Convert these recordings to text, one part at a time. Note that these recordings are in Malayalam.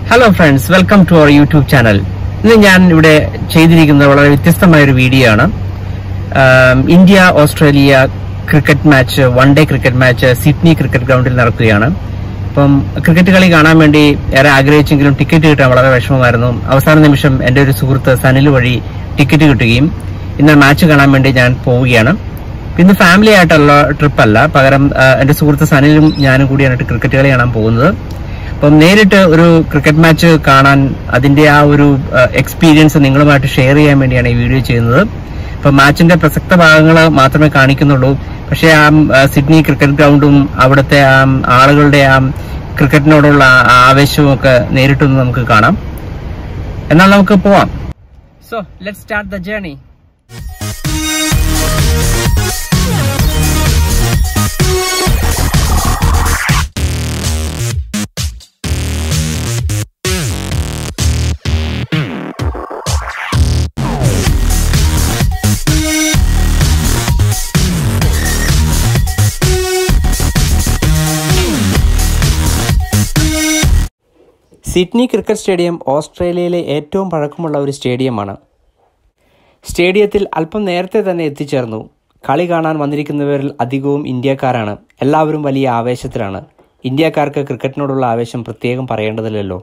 Hello friends welcome to our YouTube channel ഇന്ന് ഞാൻ ഇവിടെ ചെയ്തിരിക്കുന്നത് വളരെ വ്യത്യസ്തമായ ഒരു വീഡിയോ ആണ് ആം, India Australia cricket match one day cricket match Sydney cricket ഗ്രൗണ്ടിൽ നടക്കുകയാണ് അപ്പം ക്രിക്കറ്റ് കളി കാണാൻ വേണ്ടി ഏറെ ആഗ്രഹിച്ചെങ്കിലും ടിക്കറ്റ് കിട്ടാൻ വളരെ വിഷമമായിരുന്നു അവസാന നിമിഷം എന്റെ ഒരു സുഹൃത്ത് സനിൽ വഴി ടിക്കറ്റ് കിട്ടുകയും ഇന്ന് മാച്ച് കാണാൻ വേണ്ടി ഞാൻ പോവുകയാണ് ഇന്ന് ഫാമിലി ആയിട്ടുള്ള ട്രിപ്പ് അല്ല പകരം ആ, എന്റെ സുഹൃത്ത് സനിലും ഞാനും കൂടിയാണ് ക്രിക്കറ്റ് കളി കാണാൻ പോകുന്നത് അപ്പം നേരിട്ട് ഒരു ക്രിക്കറ്റ് മാച്ച് കാണാൻ അതിന്റെ ആ ഒരു എക്സ്പീരിയൻസ് നിങ്ങളുമായിട്ട് ഷെയർ ചെയ്യാൻ വേണ്ടിയാണ് ഈ വീഡിയോ ചെയ്യുന്നത് അപ്പം മാച്ചിന്റെ പ്രസക്ത ഭാഗങ്ങൾ മാത്രമേ കാണിക്കുന്നുള്ളൂ പക്ഷേ ആ ആ, സിഡ്നി ക്രിക്കറ്റ് ഗ്രൗണ്ടും അവിടുത്തെ ആ ആളുകളുടെ ആ ക്രിക്കറ്റിനോടുള്ള ആ ആവേശവും ഒക്കെ നേരിട്ടൊന്ന് നമുക്ക് കാണാം എന്നാൽ നമുക്ക് പോവാം so let start the journey Sydney cricket stadium ഓസ്ട്രേലിയയിലെ ഏറ്റവും പഴക്കമുള്ള ഒരു സ്റ്റേഡിയമാണ് സ്റ്റേഡിയത്തിൽ അല്പം നേരത്തെ തന്നെ എത്തിച്ചേർന്നു കളി കാണാൻ വന്നിരിക്കുന്നവരിൽ അധികവും ഇന്ത്യക്കാരാണ് എല്ലാവരും വലിയ ആവേശത്തിലാണ് ഇന്ത്യക്കാർക്ക് ക്രിക്കറ്റിനോടുള്ള ആവേശം പ്രത്യേകം പറയേണ്ടതില്ലല്ലോ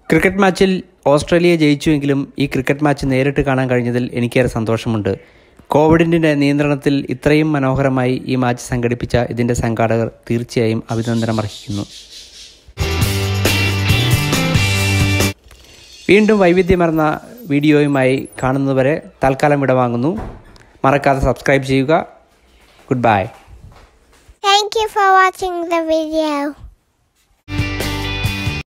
ക്രിക്കറ്റ് മാച്ചിൽ ഓസ്ട്രേലിയ ജയിച്ചുവെങ്കിലും ഈ ക്രിക്കറ്റ് മാച്ച് നേരിട്ട് കാണാൻ കഴിഞ്ഞതിൽ എനിക്കേറെ സന്തോഷമുണ്ട് കോവിഡിൻ്റെ നിയന്ത്രണത്തിൽ ഇത്രയും മനോഹരമായി ഈ മാച്ച് സംഘടിപ്പിച്ച ഇതിൻ്റെ സംഘാടകർ തീർച്ചയായും അഭിനന്ദനം അർഹിക്കുന്നു വീണ്ടും വൈവിധ്യമർന്ന വീഡിയോയുമായി കാണുന്നതുവരെ തൽക്കാലം വിടവാങ്ങുന്നു മറക്കാതെ സബ്സ്ക്രൈബ് ചെയ്യുക good bye Thank you for watching the video.